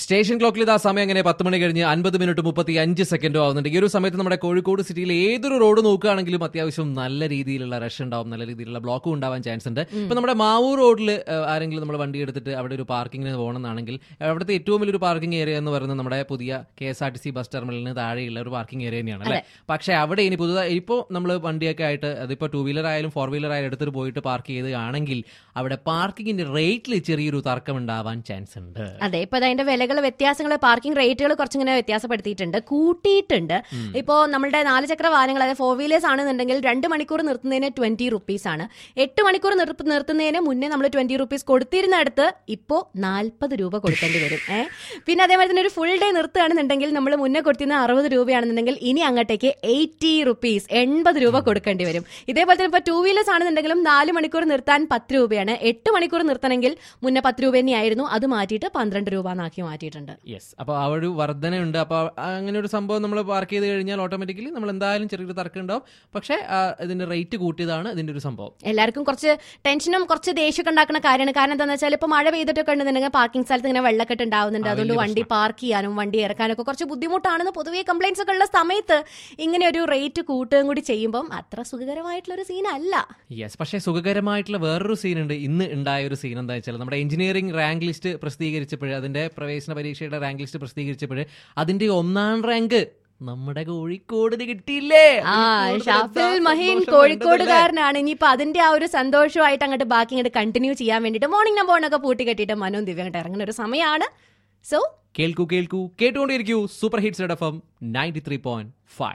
station ക്ലോക്കിൽ ഇതാ സമയം അങ്ങനെ പത്ത് മണി കഴിഞ്ഞ് അൻപത് മിനിറ്റ് മുപ്പത്തി അഞ്ച് സെക്കൻഡോ ആവുന്നുണ്ട് ഈ ഒരു സമയത്ത് നമ്മുടെ കോഴിക്കോട് സിറ്റിയിൽ ഏതൊരു റോഡ് നോക്കുകയാണെങ്കിലും അത്യാവശ്യം നല്ല രീതിയിലുള്ള റഷ് ഉണ്ടാവും നല്ല രീതിയിലുള്ള ബ്ലോക്കും ഉണ്ടാവാൻ ചാൻസ് ഉണ്ട് ഇപ്പൊ നമ്മുടെ മാവൂർ റോഡിൽ ആരെങ്കിലും നമ്മൾ വണ്ടി എടുത്തിട്ട് അവിടെ ഒരു പാർക്കിങ്ങിന് പോകണമെന്നാണെങ്കിൽ അവിടുത്തെ ഏറ്റവും വലിയൊരു പാർക്കിംഗ് ഏരിയ എന്ന് പറയുന്നത് നമ്മുടെ പുതിയ K S R T C bus ടെർമിനലിന് താഴെയുള്ള ഒരു പാർക്കിംഗ് ഏരിയ തന്നെയാണ് അല്ലേ പക്ഷേ അവിടെ ഇനി പുതുതായി ഇപ്പോൾ നമ്മൾ വണ്ടിയൊക്കെ ആയിട്ട് അതിപ്പോൾ ടൂ വീലർ ആയാലും ഫോർ വീലർ ആയാലും എടുത്തിട്ട് പോയിട്ട് പാർക്ക് ചെയ്തുകയാണെങ്കിൽ അവിടെ പാർക്കിങ്ങിന്റെ റേറ്റിൽ ചെറിയൊരു തർക്കം ഉണ്ടാവാൻ ചാൻസ് ഉണ്ട് അതെ ഇപ്പൊ അതിന്റെ വിലകൾ വ്യത്യാസങ്ങൾ പാർക്കിംഗ് റേറ്റുകൾ കുറച്ചിങ്ങനെ വ്യത്യാസപ്പെടുത്തിയിട്ടുണ്ട് കൂട്ടിയിട്ടുണ്ട് ഇപ്പോ നമ്മുടെ നാല് ചക്ര വാഹനങ്ങൾ അതായത് ഫോർ വീലേഴ്സ് ആണെന്നുണ്ടെങ്കിൽ രണ്ട് മണിക്കൂർ നിർത്തുന്നതിന് ട്വന്റി റുപ്പീസ് ആണ് എട്ട് മണിക്കൂർ നിർ- നിർത്തുന്നതിന് മുന്നേ നമ്മൾ ട്വന്റി റുപ്പീസ് കൊടുത്തിരുന്നിടത്ത് ഇപ്പോ നാൽപ്പത് രൂപ കൊടുക്കേണ്ടി വരും ഏഹ് പിന്നെ അതേമാതിരി തന്നെ ഒരു ഫുൾ ഡേ നിർത്തുകയാണെന്നുണ്ടെങ്കിൽ നമ്മൾ മുന്നേ കൊടുത്തിരുന്ന അറുപത് രൂപയാണെന്നുണ്ടെങ്കിൽ ഇനി അങ്ങോട്ടേക്ക് എയ്റ്റി റുപ്പീസ് എൺപത് രൂപ കൊടുക്കേണ്ടി വരും ഇതേപോലെ തന്നെ ഇപ്പൊ ടൂ വീലേഴ്സ് ആണെന്നുണ്ടെങ്കിലും നാല് മണിക്കൂർ നിർത്താൻ പത്ത് രൂപയാണ് എട്ട് മണിക്കൂർ നിർത്തണമെങ്കിൽ മുന്നേ പത്ത് രൂപ തന്നെയായിരുന്നു അത് മാറ്റിയിട്ട് പന്ത്രണ്ട് രൂപ എന്നാക്കി മാറ്റിയിട്ടുണ്ട് യെസ് അപ്പോൾ ആ ഒരു വർധനയുണ്ട് അപ്പോൾ അങ്ങനെ ഒരു സംഭവം നമ്മൾ പാർക്ക് ചെയ്ത് കഴിഞ്ഞാൽ ഓട്ടോമാറ്റിക്കലി നമ്മൾ എന്തായാലും ചെറിയൊരു തർക്കം ഉണ്ടാവും പക്ഷേ ആ, ഇതിന്റെ റേറ്റ് കൂട്ടിയതാണ് ഇതിന്റെ ഒരു സംഭവം എല്ലാവർക്കും കുറച്ച് ടെൻഷനും കുറച്ച് ദേഷ്യമൊക്കെ ഉണ്ടാക്കുന്ന കാര്യമാണ് കാരണം എന്താണെന്ന് വെച്ചാൽ ഇപ്പോൾ മഴ പെയ്തിട്ടൊക്കെ ഉണ്ടെന്നുണ്ടെങ്കിൽ പാർക്കിംഗ് സ്ഥലത്ത് ഇങ്ങനെ വെള്ളക്കെട്ട് ഉണ്ടാവുന്നുണ്ട് ആ, അതുകൊണ്ട് വലിയ വണ്ടി പാർക്ക് ചെയ്യാനും വണ്ടി ഇറക്കാനൊക്കെ കുറച്ച് ബുദ്ധിമുട്ടാണെന്ന് പൊതുവേ കംപ്ലൈൻസ് ഒക്കെ ഉള്ള സമയത്ത് ഇങ്ങനെ ഒരു റേറ്റ് കൂട്ടുകയും കൂടി ചെയ്യുമ്പം അത്ര സുഖകരമായിട്ടുള്ള ഒരു സീനല്ല യെസ് പക്ഷേ സുഖകരമായിട്ടുള്ള വേറൊരു സീൻ ഉണ്ട് ഇന്ന് ഉണ്ടായ ഒരു സീൻ എന്താ വെച്ചാൽ നമ്മുടെ എഞ്ചിനീയറിംഗ് റാങ്ക് ലിസ്റ്റ് പ്രസിദ്ധീകരിച്ചപ്പോൾ അതിന്റെ പ്രവേശന പരീക്ഷയുടെ റാങ്ക് ലിസ്റ്റ് പ്രസിദ്ധീകരിച്ചപ്പോൾ അതിന്റെ ഒന്നാം റാങ്ക് നമ്മുടെ കോഴിക്കോടിന് കിട്ടിയില്ലേ ആ കൂടുതൽ ഷാഫിൽ എന്താ മഹീൻ സന്തോഷം കോഴിക്കോടുകാരനാണ് ഇനിയിപ്പോ അതിന്റെ ആ ഒരു സന്തോഷമായിട്ട് അങ്ങോട്ട് ബാക്കി അങ്ങോട്ട് കണ്ടിന്യൂ ചെയ്യാൻ വേണ്ടിയിട്ട് മോർണിംഗ് നമ്പോണൊക്കെ പൂട്ടി കെട്ടിയിട്ട് മനോ ദിവ്യ അങ്ങോട്ട് ഇറങ്ങുന്ന ഒരു സമയമാണ് സോ കേൾക്കൂ കേൾക്കൂ കേട്ടുകൊണ്ടിരിക്കൂ super hits F M ninety three point five